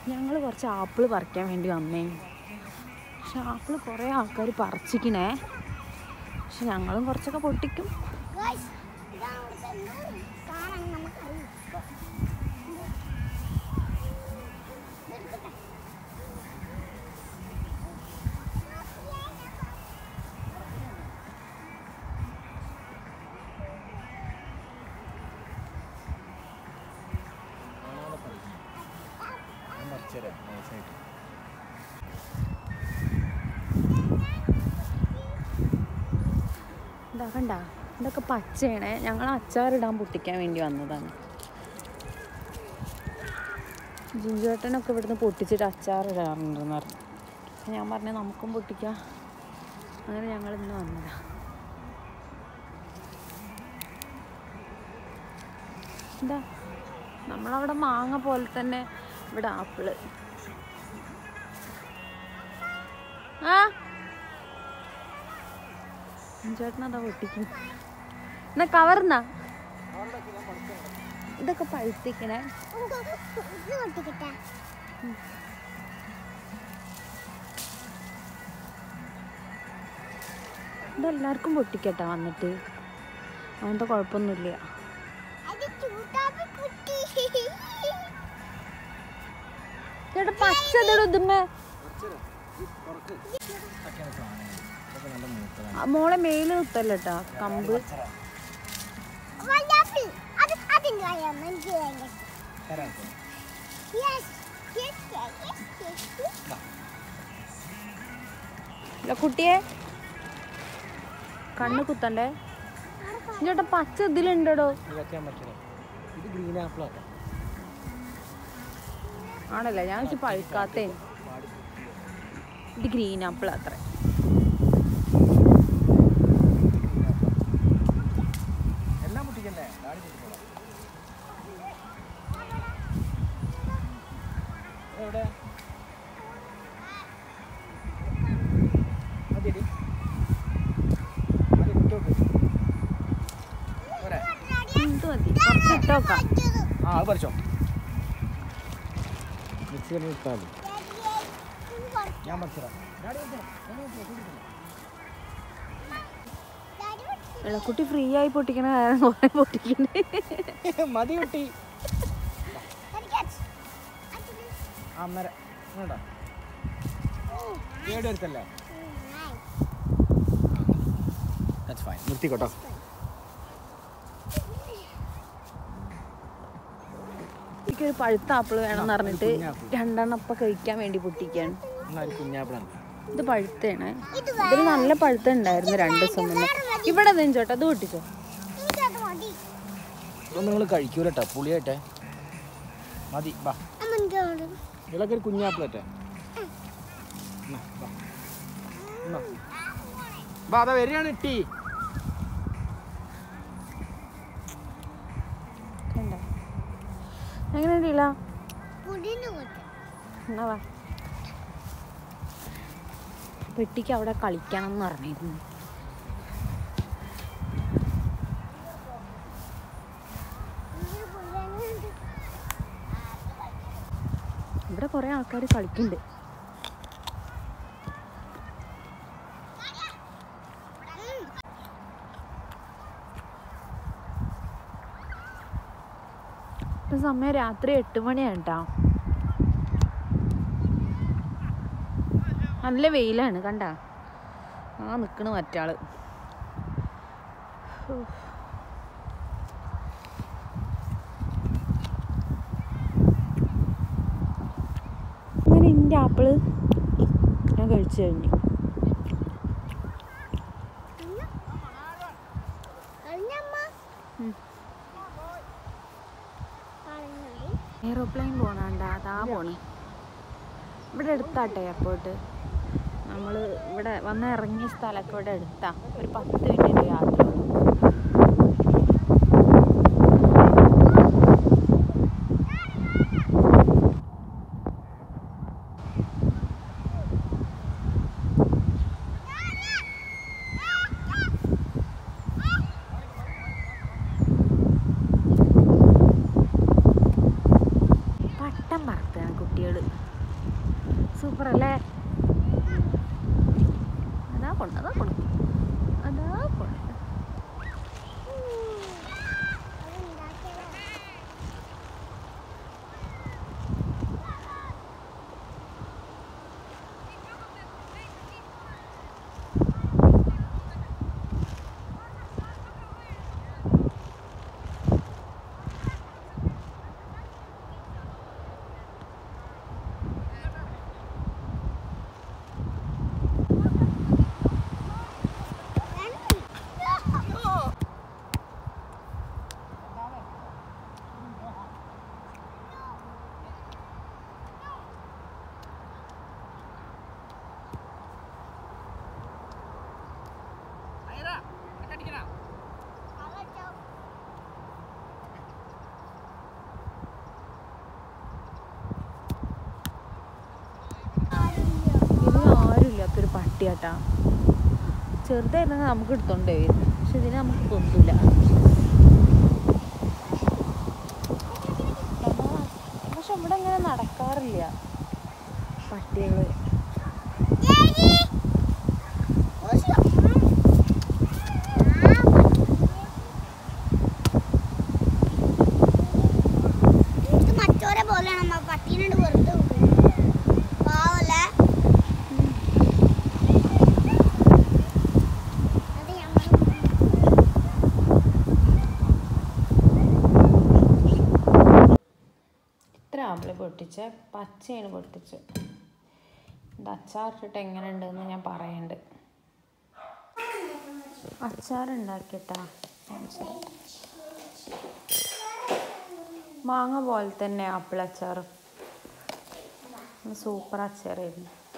ഞങ്ങൾ കുറച്ച് ആപ്പിൾ പറിക്കാൻ വേണ്ടി വന്നേ പക്ഷെ ആപ്പിൾ കുറേ ആൾക്കാർ പറിച്ചിക്കണേ പക്ഷെ ഞങ്ങളും കുറച്ചൊക്കെ പൊട്ടിക്കും Guys, ഇതാണ് അവിടുത്തെ നൂറ്. കാണാൻ നമുക്കറിയാം. ഇതെടുക്കട്ടെ. ഇതാ കണ്ട ഇതൊക്കെ പച്ചയാണേ ഞങ്ങൾ അച്ചാറിടാൻ പൊട്ടിക്കാൻ വേണ്ടി വന്നതാണ് ജിഞ്ചുവേട്ടനൊക്കെ ഇവിടുന്ന് പൊട്ടിച്ചിട്ട് അച്ചാറിടാറുണ്ടെന്ന് പറഞ്ഞു അപ്പം ഞാൻ പറഞ്ഞു നമുക്കും പൊട്ടിക്കാം അങ്ങനെ ഞങ്ങൾ ഇന്ന് വന്നതാ എന്താ നമ്മളവിടെ മാങ്ങ പോലെ തന്നെ ഇവിടെ ആപ്പിള് ആ ചേട്ടൻ അതാ പൊട്ടിക്കും എന്നാ കവർന്നാ ഇതൊക്കെ പഴുത്തിക്കണേ നമുക്ക് ഇത് പൊട്ടിക്കട്ടെ. ഇതെല്ലാവർക്കും പൊട്ടിക്കട്ടെ വന്നിട്ട് അങ്ങനത്തെ കുഴപ്പമൊന്നുമില്ല അത് ചൂട്ടാപ്പി പൊട്ടി. ചേട്ടാ പച്ച ഇതെടോ ഇതുമ്മേ ആ, മോളെ മേല് കുത്തല്ലോ കേട്ടാ കമ്പ് വല്ലാപ്പി. അത് അതിന്റെ കാര്യം എനിക്ക് ഭയങ്കര ഇഷ്ടം. Yes, yes, yes, yes, yes. ഇല്ല കുട്ടിയെ കണ്ണ് കുത്തണ്ടേ ചേട്ടാ പച്ച ഇതിലുണ്ടോ ഇത് ഗ്രീൻ ആപ്പിൾ ആക്കാം ആണല്ലേ ഞാൻ വെച്ച് പഴുക്കാത്തേ ഇത് ഗ്രീൻ ആപ്പിൾ അത്ര എല്ലാം പൊട്ടിക്കണ്ടേ ഡാഡി പൊട്ടിക്കോളാം എവിടെ മതിയടി മതി ഇട്ടോക്ക് പോരെ ഇത് മതി കുറച്ച് ഇട്ടോക്കാം ആ അത് പറിച്ചോ മിക്സിയിൽ ഇട്ടാൽ മതി ഞാൻ പറിച്ചതാ ഡാഡി പറിച്ചോ ഒന്ന് പറിച്ചോ, കൂട്ടിക്കോ. ഇളക്കുട്ടി ഫ്രീ ആയി പൊട്ടിക്കണ കാരണം കുറെ പൊട്ടിക്കണേ മതി കുട്ടി അന്നേര ഇങ്ങോട്ടോ ഏടി അടുത്തല്ലേ ദാറ്റ്സ് ഫൈൻ നിർത്തിക്കോട്ടോ എനിക്കൊരു പഴുത്ത ആപ്പിൾ വേണമെന്ന് പറഞ്ഞിട്ട് കുഞ്ഞാപ്പിൾ. രണ്ടെണ്ണം അപ്പം കഴിക്കാൻ വേണ്ടി പൊട്ടിക്കാണ് എന്നാൽ കുഞ്ഞാപ്പിളാണ് ഇത് പഴുത്തയാണ് ഇതിൽ നല്ല പഴുത്ത ഉണ്ടായിരുന്നു രണ്ട് ദിവസം മുന്നേ ഇവിടെ നെഞ്ചോട്ടെ അത് പൊട്ടിച്ചോ എനിക്കത് മതി ഇതൊന്നും നിങ്ങൾ കഴിക്കൂലട്ടോ പുളിയായിട്ടെ മതി ബാ അമ്മ എനിക്ക് വേണ്ട. ഇളക്കൊരു കുഞ്ഞാപ്പിളട്ടെ ബാ അതാ വരികയാണ് ടീ കണ്ടോ എങ്ങനെ ഉണ്ടല്ല പുടിന് കൊടുത്തു. എന്നാ വാ പെട്ടിക്ക് അവിടെ കളിക്കണം എന്ന് പറഞ്ഞിരുന്നു ഇതിന് പുടിനുണ്ട്. ഇവിടെ കുറെ ആൾക്കാർ കളിക്കുന്നുണ്ട് ഇപ്പൊ സമയം രാത്രി എട്ട് മണിയാണ് കേട്ടോ നല്ല വെയിലാണ് കണ്ട ആ നിക്കണ് മറ്റാള് ഉഫ്. അങ്ങനെ എൻ്റെ ആപ്പിള് ഞാൻ കഴിച്ചു കഴിഞ്ഞു കഴിഞ്ഞമ്മ. ഉം. കഴിഞ്ഞോടി. എയറോപ്ലെയിൻ പോണണ്ട അതാ പോണ് ഇവിടെ എടുത്താട്ടെ എയർപോർട്ട് നമ്മൾ ഇവിടെ വന്ന് ഇറങ്ങിയ സ്ഥലമൊക്കെ ഇവിടെ എടുത്താ ഒരു പത്ത് മിനിറ്റ് യാത്ര പട്ടം പറത്താണ് കുട്ടികൾ സൂപ്പർ അല്ലേ അതാ കൊണ്ട് അതാ കൊണ്ട് അതാ കൊണ്ട് ഇതിന് ആരുമില്ലാത്തൊരു പട്ടിയാട്ടാ ചെറുതായിരുന്നെങ്കിൽ നമുക്ക് എടുത്തോണ്ടേ വരും പക്ഷെ ഇതിനെ നമുക്ക് കൊന്നില്ല പക്ഷെ ഇവിടെ ഇങ്ങനെ നടക്കാറില്ല പട്ടികള് ഇത് മറ്റോരെ പോലെയാണ് അമ്മ പട്ടീനോട് വെറുതെ പാവല്ലേ അത് ഞങ്ങൾ ഇത്ര ആപ്പിള് പൊട്ടിച്ച പച്ചയാണ് പൊട്ടിച്ച് ഇത് അച്ചാറിട്ടിട്ട് എങ്ങനെ ഉണ്ടെന്ന് ഞാൻ പറയുന്നുണ്ട് അച്ചാർ ഉണ്ടാക്കിട്ടാ മാങ്ങ പോലെ തന്നെ ആപ്പിൾ അച്ചാർ സൂപ്പർ അച്ചാറായിരുന്നു